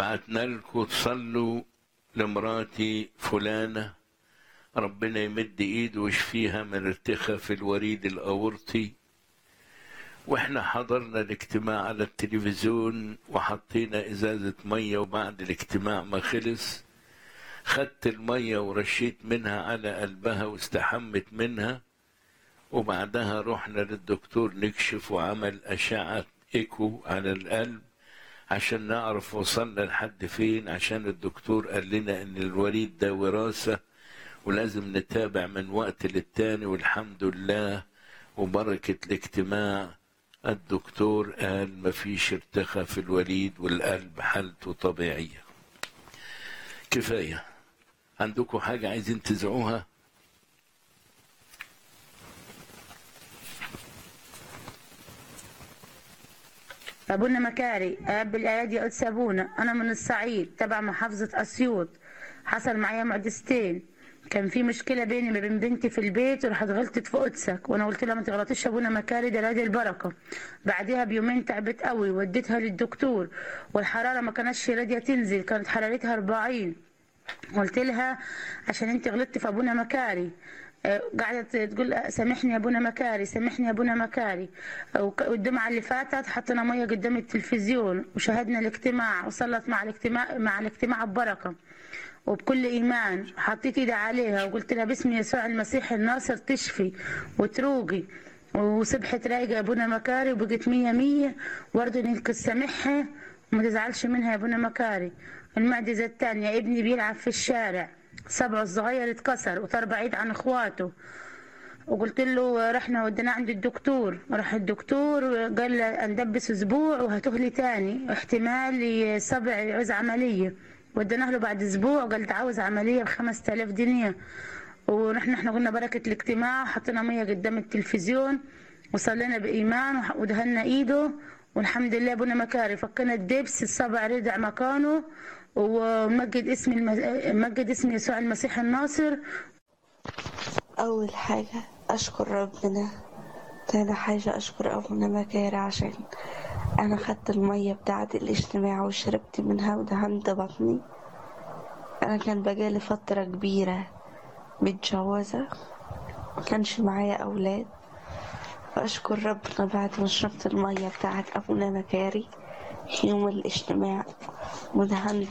بعتنا لكم تصلوا لمراتي فلانة ربنا يمد ايده ويشفيها من ارتخاء في الوريد الاورطي واحنا حضرنا الاجتماع على التلفزيون وحطينا ازازة مية وبعد الاجتماع ما خلص خدت المية ورشيت منها على قلبها واستحمت منها وبعدها رحنا للدكتور نكشف وعمل أشعة إيكو على القلب عشان نعرف وصلنا لحد فين عشان الدكتور قال لنا إن الوريد ده وراثة ولازم نتابع من وقت للتاني والحمد لله وبركة الاجتماع الدكتور قال مفيش ارتخاء في الوريد والقلب حالته طبيعية كفاية عندكم حاجة عايزين تزعوها أبونا مكاري أب الأيادي قدس أبونا أنا من الصعيد تبع محافظة أسيوط حصل معايا معجزتين كان في مشكلة بيني وبين بنتي في البيت وراحت غلطت في قدسك وأنا قلت لها ما تغلطيش يا أبونا مكاري ده نادي البركة بعدها بيومين تعبت قوي وديتها للدكتور والحرارة ما كانتش راضية تنزل كانت حرارتها 40 قلت لها عشان انت غلطت في ابونا مكاري آه، قعدت تقول سامحني يا ابونا مكاري سامحني يا ابونا مكاري وك- والجمعه اللي فاتت حطينا ميه قدام التلفزيون وشاهدنا الاجتماع وصلت مع الاجتماع مع الاجتماع ببركه وبكل ايمان حطيت ايدي عليها وقلت لها باسم يسوع المسيح الناصر تشفي وتروقي وسبحت رايقه يا ابونا مكاري وبقت مية مية برضه انك تسامحها وما تزعلش منها يا ابونا مكاري المعجزة الثانية ابني بيلعب في الشارع صبعه الصغير اتكسر وطار بعيد عن اخواته وقلت له رحنا ودينا عند الدكتور راح الدكتور قال له ندبس اسبوع وهتهلي تاني احتمال صبع يعوز عملية وديناه له بعد اسبوع قال ده عاوز عملية بخمس تلاف جنيه ونحن احنا قلنا بركة الاجتماع حطينا مية قدام التلفزيون وصلينا بإيمان وح- ودهنا إيده والحمد لله ابونا مكاري فكنا الدبس الصبع رجع مكانه ومجد اسم الم... مجد اسم يسوع المسيح الناصر أول حاجة أشكر ربنا تاني حاجة أشكر أبونا مكاري عشان أنا خدت المية بتاعة الاجتماع وشربت منها ودهنت بطني أنا كان بقالي فترة كبيرة متجوزة مكانش معايا أولاد وأشكر ربنا بعد ما شربت المية بتاعة أبونا مكاري في يوم الاجتماع ودهنت